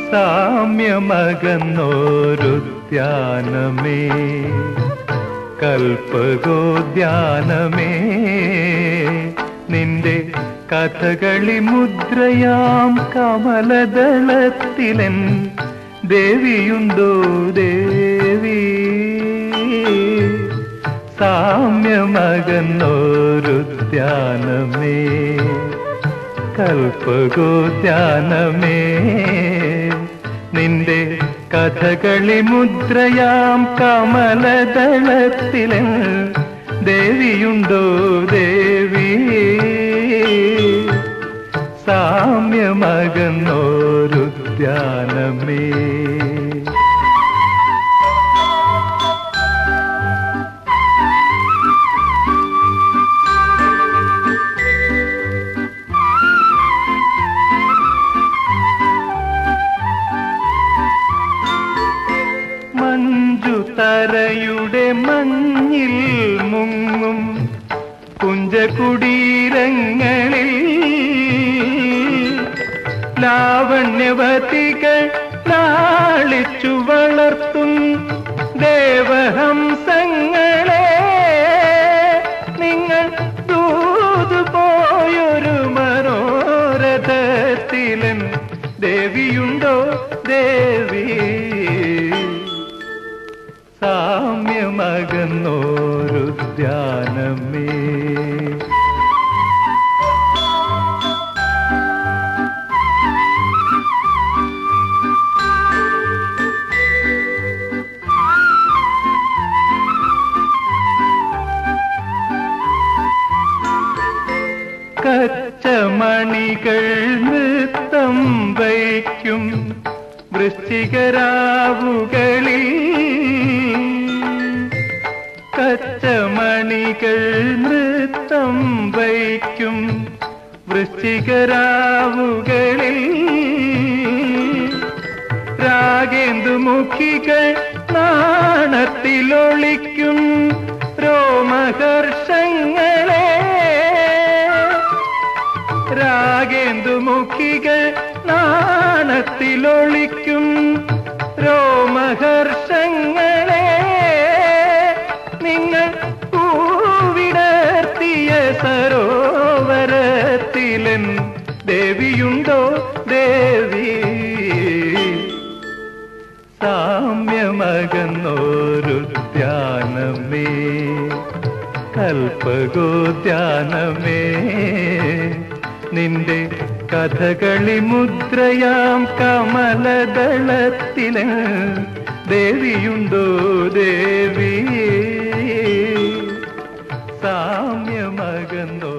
സാമ്യമകന്നോരുദ്യാനമേ കൽപ്പകോദ്യാനമേ നിന്റെ കഥകളി മുദ്രയാം കമലദളത്തിലൻ ദേവിയുണ്ടോ ദേവി സാമ്യമകന്നോരുദ്യാനമേ കൽപ്പകോദ്യാനമേ നിന്റെ കഥകളി മുദ്രയാം കമലദളത്തിലെ ദേവിയുണ്ടോ ദേവി സാമ്യമകന്നോരുദ്യാനമേ മഞ്ജു തരയുടെ മഞ്ഞിൽ മുങ്ങും കുഞ്ചകുടീരങ്ങളിൽ ലാവണ്യവതികൾ ലാളിച്ചു വളർത്തും ദേവഹംസങ്ങളെ നിങ്ങൾ ദൂതു പോയൊരു മനോരഥത്തിലൻ ദേവിയുണ്ടോ ദേവി സാമ്യമകന്നോരുദ്യാനമേ കച്ചമണികൾ നൃത്തം വയ്ക്കും വൃശ്ചികരാവുകളിൽ കച്ചമണികൾ നൃത്തം വയ്ക്കും വൃശ്ചികരാവുകളിൽ രാഗേന്ദുമുഖികൾ നാണത്തിലൊളിക്കും രോമഹർഷങ്ങളെ രാഗേന്ദുമുഖികൾ നാണത്തിലൊളിക്കും രോമഹർഷങ്ങളെ നിങ്ങൾ പൂവിടർത്തിയ സരോവരത്തിലൻ ദേവിയുണ്ടോ ദേവി സാമ്യമകന്നോരുദ്യാനമേ കൽപ്പകോദ്യാനമേ നിന്റെ കഥകളി മുദ്രയാം കമലദളത്തിലെ ദേവിയുണ്ടോ ദേവി സാമ്യമകന്നോ